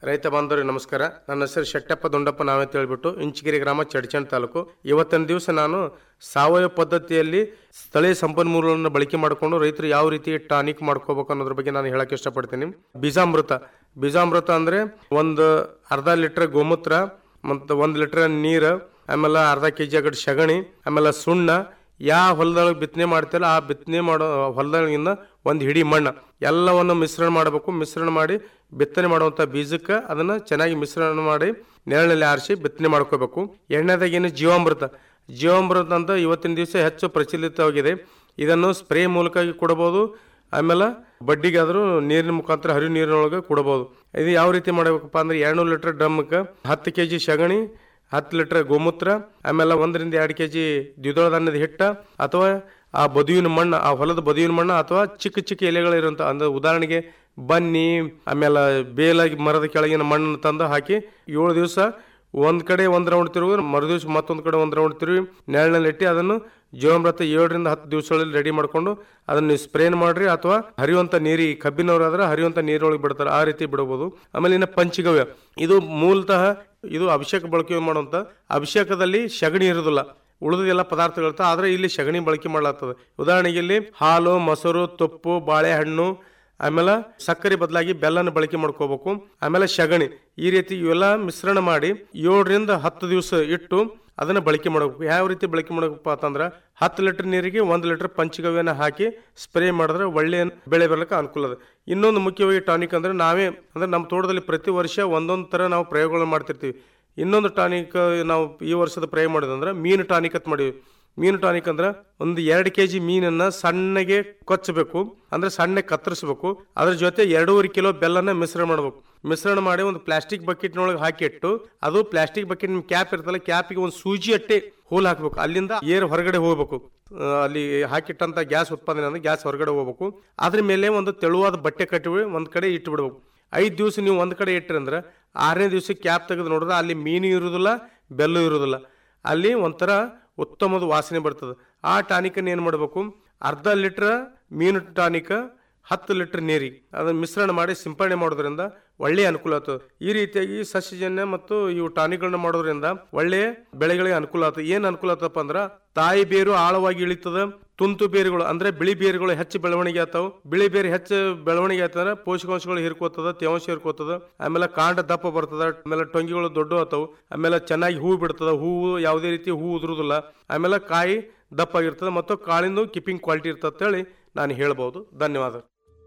ರೈತ ಬಾಂಧವರಿಗೆ ನಮಸ್ಕಾರ ನನ್ನ ಹೆಸರು ಶೆಟ್ಟಪ್ಪ ದೊಂಡಪ್ಪ ನಾವೇ ಹೇಳ್ಬಿಟ್ಟು ಇಂಚಗಿರಿ ಗ್ರಾಮ ಚಡ್ಚಣ್ ತಾಲೂಕು ಇವತ್ತಿನ ದಿವಸ ನಾನು ಸಾವಯವ ಪದ್ಧತಿಯಲ್ಲಿ ಸ್ಥಳೀಯ ಸಂಪನ್ಮೂಲಗಳನ್ನು ಬಳಕೆ ಮಾಡಿಕೊಂಡು ರೈತರು ಯಾವ ರೀತಿ ಟಾನಿಕ್ ಮಾಡ್ಕೋಬೇಕು ಅನ್ನೋದ್ರ ಬಗ್ಗೆ ನಾನು ಹೇಳಕ್ಕೆ ಇಷ್ಟಪಡ್ತೀನಿ ಬೀಜಾಮೃತ ಬೀಜಾಮೃತ ಅಂದ್ರೆ ಒಂದು ಅರ್ಧ ಲೀಟರ್ ಗೋಮೂತ್ರ ಮತ್ತು ಒಂದು ಲೀಟರ್ ನೀರು ಆಮೇಲೆ ಅರ್ಧ ಕೆ ಜಿ ಆಗಡ್ ಸಗಣಿ ಆಮೇಲೆ ಸುಣ್ಣ ಯಾವ ಹೊಲದೊಳಗೆ ಬಿತ್ತನೆ ಮಾಡ್ತೀರಲ್ಲ ಆ ಬಿತ್ತನೆ ಮಾಡೋ ಹೊಲದೊಳಗಿಂದ ಒಂದು ಹಿಡಿ ಮಣ್ಣು ಎಲ್ಲವನ್ನು ಮಿಶ್ರಣ ಮಾಡಬೇಕು ಮಿಶ್ರಣ ಮಾಡಿ ಬಿತ್ತನೆ ಮಾಡುವಂಥ ಬೀಜಕ್ಕೆ ಅದನ್ನು ಚೆನ್ನಾಗಿ ಮಿಶ್ರಣ ಮಾಡಿ ನೆರಳಲ್ಲಿ ಆರಿಸಿ ಬಿತ್ತನೆ ಮಾಡ್ಕೋಬೇಕು ಎಣ್ಣೆದಾಗೇನು ಜೀವಾಮೃತ ಜೀವಾಮೃತ ಅಂತ ಇವತ್ತಿನ ದಿವಸ ಹೆಚ್ಚು ಪ್ರಚಲಿತವಾಗಿದೆ ಇದನ್ನು ಸ್ಪ್ರೇ ಮೂಲಕ ಕೊಡಬಹುದು ಆಮೇಲೆ ಬಡ್ಡಿಗಾದರೂ ನೀರಿನ ಮುಖಾಂತರ ಹರಿವು ನೀರಿನೊಳಗೆ ಕೊಡಬಹುದು ಇದು ಯಾವ ರೀತಿ ಮಾಡಬೇಕಪ್ಪ ಅಂದ್ರೆ ಎರಡ್ನೂರು ಲೀಟರ್ ಡ್ರಮ್ಗೆ ಹತ್ತು ಕೆ ಜಿ ಸಗಣಿ ಹತ್ತು ಲೀಟರ್ ಗೋಮೂತ್ರ ಆಮೇಲೆ ಒಂದರಿಂದ ಎರಡು ಕೆ ಜಿ ದ್ವಿದಳ ಧಾನ್ಯದ ಹಿಟ್ಟ ಅಥವಾ ಆ ಬದುವಿನ ಮಣ್ಣು ಆ ಹೊಲದ ಬದುವಿನ ಮಣ್ಣು ಅಥವಾ ಚಿಕ್ಕ ಚಿಕ್ಕ ಎಲೆಗಳಿರುವಂಥ ಅಂದ್ರೆ ಉದಾಹರಣೆಗೆ ಬನ್ನಿ ಆಮೇಲೆ ಬೇಲಾಗಿ ಮರದ ಕೆಳಗಿನ ಮಣ್ಣನ್ನು ತಂದು ಹಾಕಿ ಏಳು ದಿವಸ ಒಂದ್ ಕಡೆ ಒಂದ್ ರೌಂಡ್ ತಿರುಗಿ ಮರುದಿವ್ಸ ಮತ್ತೊಂದು ಕಡೆ ಒಂದ್ ರೌಂಡ್ ತಿರುಗಿ ನೆರಳಿನಲ್ಲಿ ಇಟ್ಟು ಅದನ್ನು ಜೀವಾಮೃತ ಏಳರಿಂದ ಹತ್ತು ದಿವಸಗಳಲ್ಲಿ ರೆಡಿ ಮಾಡ್ಕೊಂಡು ಅದನ್ನ ನೀವು ಸ್ಪ್ರೇನ್ ಮಾಡ್ರಿ ಅಥವಾ ಹರಿಯುವಂತ ನೀರಿ ಕಬ್ಬಿನವರಾದ್ರೆ ಹರಿಯುವಂತ ನೀರೊಳಗೆ ಬಿಡ್ತಾರೆ ಆ ರೀತಿ ಬಿಡಬಹುದು ಆಮೇಲೆ ಇನ್ನು ಪಂಚಗವ್ಯ ಇದು ಮೂಲತಃ ಇದು ಅಭಿಷೇಕ ಬಳಕೆ ಮಾಡುವಂತ ಅಭಿಷೇಕದಲ್ಲಿ ಸಗಣಿ ಇರುವುದಿಲ್ಲ ಉಳಿದ ಎಲ್ಲ ಪದಾರ್ಥಗಳಿರ್ತಾವೆ ಆದ್ರೆ ಇಲ್ಲಿ ಸಗಣಿ ಬಳಕೆ ಮಾಡಲಾಗ್ತದೆ ಉದಾಹರಣೆಗೆ ಇಲ್ಲಿ ಹಾಲು ಮೊಸರು ತುಪ್ಪು ಬಾಳೆಹಣ್ಣು ಆಮೇಲೆ ಸಕ್ಕರೆ ಬದಲಾಗಿ ಬೆಲ್ಲನ ಬಳಕೆ ಮಾಡ್ಕೋಬೇಕು ಆಮೇಲೆ ಸಗಣಿ ಈ ರೀತಿ ಇವೆಲ್ಲ ಮಿಶ್ರಣ ಮಾಡಿ ಏಳರಿಂದ ಹತ್ತು ದಿವಸ ಇಟ್ಟು ಅದನ್ನ ಬಳಕೆ ಮಾಡಬೇಕು ಯಾವ ರೀತಿ ಬಳಕೆ ಮಾಡಬೇಕಪ್ಪ ಅಂತಂದ್ರೆ ಹತ್ತು ಲೀಟರ್ ನೀರಿಗೆ ಒಂದು ಲೀಟರ್ ಪಂಚಗವ್ಯನ ಹಾಕಿ ಸ್ಪ್ರೇ ಮಾಡಿದ್ರೆ ಒಳ್ಳೆಯ ಬೆಳೆ ಬರ್ಲಿಕ್ಕೆ ಅನುಕೂಲ ಅದ ಇನ್ನೊಂದು ಮುಖ್ಯವಾಗಿ ಟಾನಿಕ್ ಅಂದ್ರೆ ನಾವೇ ಅಂದ್ರೆ ನಮ್ಮ ತೋಟದಲ್ಲಿ ಪ್ರತಿ ವರ್ಷ ಒಂದೊಂದು ತರ ನಾವು ಪ್ರಯೋಗಗಳನ್ನ ಮಾಡ್ತಿರ್ತೀವಿ ಇನ್ನೊಂದು ಟಾನಿಕ್ ನಾವು ಈ ವರ್ಷದ ಪ್ರಯೋಗ ಮಾಡೋದಂದ್ರೆ ಮೀನು ಟಾನಿಕ್ ಅಂತ ಮಾಡಿವಿ ಮೀನು ಟಾನಿಕ್ ಅಂದ್ರೆ ಒಂದು ಎರಡು ಕೆ ಜಿ ಮೀನನ್ನ ಸಣ್ಣಗೆ ಕೊಚ್ಚಬೇಕು ಅಂದ್ರೆ ಸಣ್ಣ ಕತ್ತರಿಸಬೇಕು ಅದ್ರ ಜೊತೆ ಎರಡೂವರೆ ಕಿಲೋ ಬೆಲ್ಲನ ಮಿಶ್ರಣ ಮಾಡಬೇಕು ಮಿಶ್ರಣ ಮಾಡಿ ಒಂದು ಪ್ಲಾಸ್ಟಿಕ್ ಬಕೆಟ್ನೊಳಗೆ ಹಾಕಿಟ್ಟು ಅದು ಪ್ಲಾಸ್ಟಿಕ್ ಬಕೆಟ್ ಕ್ಯಾಪ್ ಇರ್ತಲ್ಲ ಕ್ಯಾಪಿಗೆ ಒಂದು ಸೂಜಿ ಅಟ್ಟೆ ಹೋಲ್ ಹಾಕ್ಬೇಕು ಅಲ್ಲಿಂದ ಏರ್ ಹೊರಗಡೆ ಹೋಗ್ಬೇಕು ಆ, ಅಲ್ಲಿ ಹಾಕಿಟ್ಟಂತ ಗ್ಯಾಸ್ ಉತ್ಪಾದನೆ ಅಂದ್ರೆ ಗ್ಯಾಸ್ ಹೊರಗಡೆ ಹೋಗ್ಬೇಕು ಅದ್ರ ಮೇಲೆ ಒಂದು ತೆಳುವಾದ ಬಟ್ಟೆ ಕಟ್ಟಿ ಒಂದ್ ಕಡೆ ಇಟ್ಟು ಬಿಡ್ಬೇಕು ಐದು ದಿವಸ ನೀವು ಒಂದ್ ಕಡೆ ಇಟ್ರಿ ಅಂದ್ರೆ ಆರನೇ ದಿವಸ ಕ್ಯಾಪ್ ತೆಗೆದು ನೋಡಿದ್ರೆ ಅಲ್ಲಿ ಮೀನು ಇರುವುದಿಲ್ಲ ಬೆಲ್ಲು ಇರುವುದಿಲ್ಲ ಅಲ್ಲಿ ಒಂಥರ ಉತ್ತಮದ ವಾಸನೆ ಬರ್ತದೆ ಆ ಟಾನಿಕನ್ನು ಏನು ಮಾಡಬೇಕು ಅರ್ಧ ಲೀಟ್ರ್ ಮೀನು ಟಾನಿಕ್ ಹತ್ತು ಲೀಟರ್ ನೀರಿಗೆ ಅದನ್ನು ಮಿಶ್ರಣ ಮಾಡಿ ಸಿಂಪಡಣೆ ಮಾಡೋದ್ರಿಂದ ಒಳ್ಳೆಯ ಅನುಕೂಲ ಆಗ್ತದೆ ಈ ರೀತಿಯಾಗಿ ಸಸ್ಯಜನ್ಯ ಮತ್ತು ಇವು ಟಾನಿಕ್ಗಳನ್ನ ಮಾಡೋದ್ರಿಂದ ಒಳ್ಳೆಯ ಬೆಳೆಗಳಿಗೆ ಅನುಕೂಲ ಆಗ್ತದೆ ಏನು ಅನುಕೂಲ ಆಗ್ತದಪ್ಪ ಅಂದ್ರೆ ತಾಯಿ ಬೇರು ಆಳವಾಗಿ ಇಳಿತದ ತುಂತು ಬೇರುಗಳು ಅಂದ್ರೆ ಬಿಳಿ ಬೇರುಗಳು ಹೆಚ್ಚು ಬೆಳವಣಿಗೆ ಆಗ್ತಾವ ಬಿಳಿ ಬೇರು ಹೆಚ್ಚು ಬೆಳವಣಿಗೆ ಆಯ್ತಂದ್ರೆ ಪೋಷಕಾಂಶಗಳು ಹಿರ್ಕೋತದ ತೇವಾಂಶ ಹಿರ್ಕೋತದ ಆಮೇಲೆ ಕಾಂಡ ದಪ್ಪ ಬರ್ತದ ಆಮೇಲೆ ಟೊಂಗಿಗಳು ದೊಡ್ಡ ಆತಾವು ಆಮೇಲೆ ಚೆನ್ನಾಗಿ ಹೂವು ಬಿಡ್ತದ ಹೂವು ಯಾವುದೇ ರೀತಿ ಹೂವು ಉದುರುದಿಲ್ಲ ಆಮೇಲೆ ಕಾಯಿ ದಪ್ಪಾಗಿರ್ತದೆ ಮತ್ತು ಕಾಳಿಂದು ಕಿಪ್ಪಿಂಗ್ ಕ್ವಾಲಿಟಿ ಇರ್ತದೆ ಅಂತೇಳಿ ನಾನು ಹೇಳ್ಬೋದು ಧನ್ಯವಾದ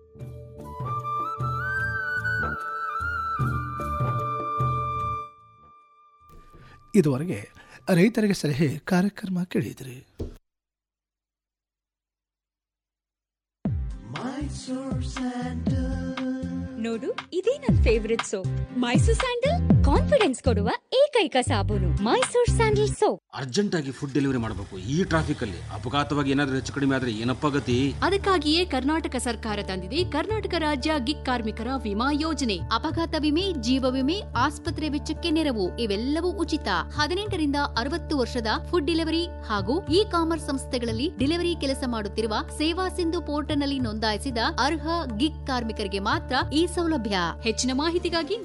ಇದುವರೆಗೆ ರೈತರಿಗೆ ಸಲಹೆ ಕಾರ್ಯಕ್ರಮ ಕೇಳಿದ್ರಿ ನೋಡು ಇದೇ ನನ್ favourite soap Mysore sandal confidence ಕೊಡುವ ಏಕೈಕ ಸಾಬೂನು ಮೈಸೂರ್ ಸ್ಯಾಂಡಲ್ ಸೋಪ್ ಅರ್ಜೆಂಟ್ ಆಗಿ ಫುಡ್ ಡೆಲಿವರಿ ಮಾಡಬೇಕು ಈ ಟ್ರಾಫಿಕ್ ಅಲ್ಲಿ ಅಪಘಾತವಾಗಿ ಏನಾದ್ರೂ ಹೆಚ್ಚು ಕಡಿಮೆ ಆದ್ರೆ ಏನಪ್ಪ ಗತಿ ಅದಕ್ಕಾಗಿಯೇ ಕರ್ನಾಟಕ ಸರ್ಕಾರ ತಂದಿದೆ ಕರ್ನಾಟಕ ರಾಜ್ಯ ಗಿಗ್ ಕಾರ್ಮಿಕರ ವಿಮಾ ಯೋಜನೆ ಅಪಘಾತ ವಿಮೆ ಜೀವ ವಿಮೆ ಆಸ್ಪತ್ರೆ ವೆಚ್ಚಕ್ಕೆ ನೆರವು ಇವೆಲ್ಲವೂ ಉಚಿತ ಹದಿನೆಂಟರಿಂದ ಅರವತ್ತು ವರ್ಷದ ಫುಡ್ ಡೆಲಿವರಿ ಹಾಗೂ ಇ ಕಾಮರ್ಸ್ ಸಂಸ್ಥೆಗಳಲ್ಲಿ ಡೆಲಿವರಿ ಕೆಲಸ ಮಾಡುತ್ತಿರುವ ಸೇವಾ ಸಿಂಧು ಪೋರ್ಟಲ್ನಲ್ಲಿ ನೋಂದಾಯಿಸಿದ ಅರ್ಹ ಗಿಗ್ ಕಾರ್ಮಿಕರಿಗೆ ಮಾತ್ರ ಈ ಸೌಲಭ್ಯ ಹೆಚ್ಚಿನ ಮಾಹಿತಿಗಾಗಿ